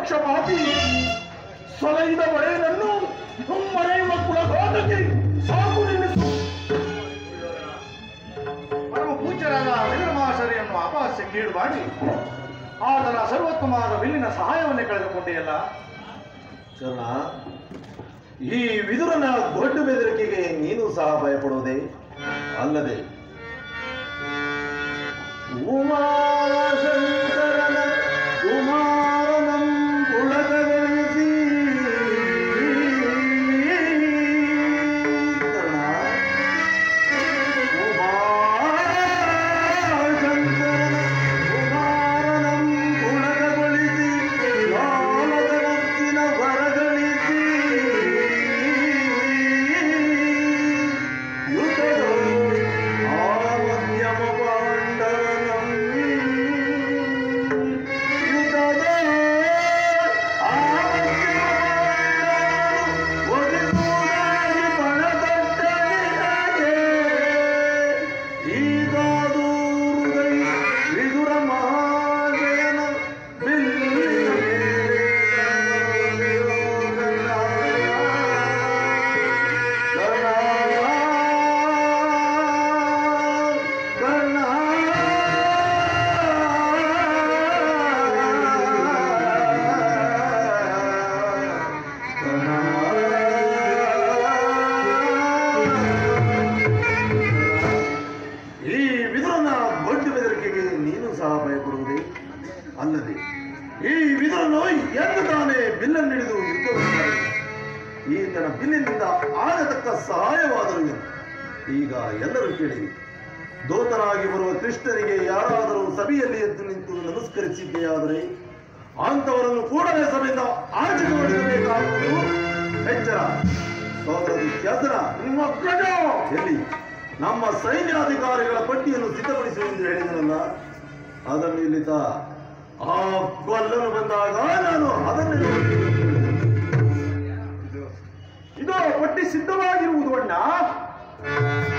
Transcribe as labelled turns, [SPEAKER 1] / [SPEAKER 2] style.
[SPEAKER 1] ಪಕ್ಷಪಾತಿ ಸೊಲೈದ ಒಡೆಯನನ್ನು ಮರೆಯುವ ಕುಲಘಾತಕ್ಕೆ ಸಾಕು ನಿಲ್ಲಿಸು
[SPEAKER 2] ಪರಮ ಪೂಜ್ಯರಾದ ವಿಕ್ರಮಾಚಾರ್ಯವನ್ನು ಅಪಹಾಸ್ಯಕ್ಕೀಡು ಮಾಡಿ ಆತನ ಸರ್ವೋತ್ತಮವಾದ ವಿಲ್ಲಿನ ಸಹಾಯವನ್ನೇ ಕಳೆದುಕೊಂಡೆಯಲ್ಲ
[SPEAKER 3] ಕರ್ಣ ಈ ವಿದುರನ ದೊಡ್ಡ ಬೆದರಿಕೆಗೆ ನೀನು ಸಹ ಭಯಪಡುವುದೇ ಅಲ್ಲದೆ ಉಮಾಶಂಕರನ ಕುಮಾರನಂ ಪುಳಕಗೊಳಿಸಿ ಕರ್ಣ ಉಮಾಶಂಕರನ ಕುಮಾರನಂ ಪುಳಕಗೊಳಿಸಿ ಲೋಲದ ಮುತ್ತಿನ ವರಗಳಿಸಿ ಯುದ್ಧದಲ್ಲಿ ಆ ಮಧ್ಯಮ ಪಾಂಡವನಂಬಿ ಯುದ್ಧದಲ್ಲಿ ಆ ಮಧ್ಯಮ ಪಾಂಡವನು ಒಲಿಸುವುದಾಗಿ ಪಣತೊಟ್ಟನಿಗೆ ಈಗಾದೂರುಗೈ ವಿದುರ ಮಹಾಜಯನ ಬಿಲ್ಲಿನ ಮೇಲೆ ಈ ವಿದುರನ ದೊಡ್ಡ ಬೆದರಿಕೆಗೆ ನೀನು ಸಹ ಭಯಪಡುವುದೇ ಅಲ್ಲದೆ ಈ ವಿದುರನು ಎಂದು ತಾನೇ ಬಿಲ್ಲನ್ನು ಹಿಡಿದು ಯುದ್ಧವನ್ನು ಈತನ ಬಿಲ್ಲಿನಿಂದ ಆಗತಕ್ಕ ಸಹಾಯವಾದರು ಎಂದು ಈಗ ಎಲ್ಲರೂ ಕೇಳಿರಿ ದೂತನಾಗಿ ಬರುವ ಕೃಷ್ಣನಿಗೆ ಯಾರಾದರೂ ಸಭೆಯಲ್ಲಿ ಎದ್ದು ನಿಂತು ನಮಸ್ಕರಿಸಿದ್ದೆಯಾದರೆ ಅಂತವರನ್ನು ಕೂಡಲೇ ಸಭೆಯಿಂದ ಆಚೆಗೆ ಹೊಡೆಯಬೇಕಾಗುವುದು ಎಚ್ಚರ ಸೋದರ ದುಶ್ಯಾಸನ
[SPEAKER 1] ಮಕ್ಕಳು
[SPEAKER 3] ಎಲ್ಲಿ ನಮ್ಮ ಸೈನ್ಯಾಧಿಕಾರಿಗಳ ಪಟ್ಟಿಯನ್ನು ಸಿದ್ಧಪಡಿಸು ಎಂದು ಹೇಳಿದನಲ್ಲ ಅದನ್ನು ಇಲ್ಲಿ ತಾ ಆ ಕೊಲ್ಲನು ಬಂದಾಗ ನಾನು ಅದನ್ನೇ
[SPEAKER 1] ಇದು ಪಟ್ಟಿ ಸಿದ್ಧವಾಗಿರುವುದು ಅಣ್ಣ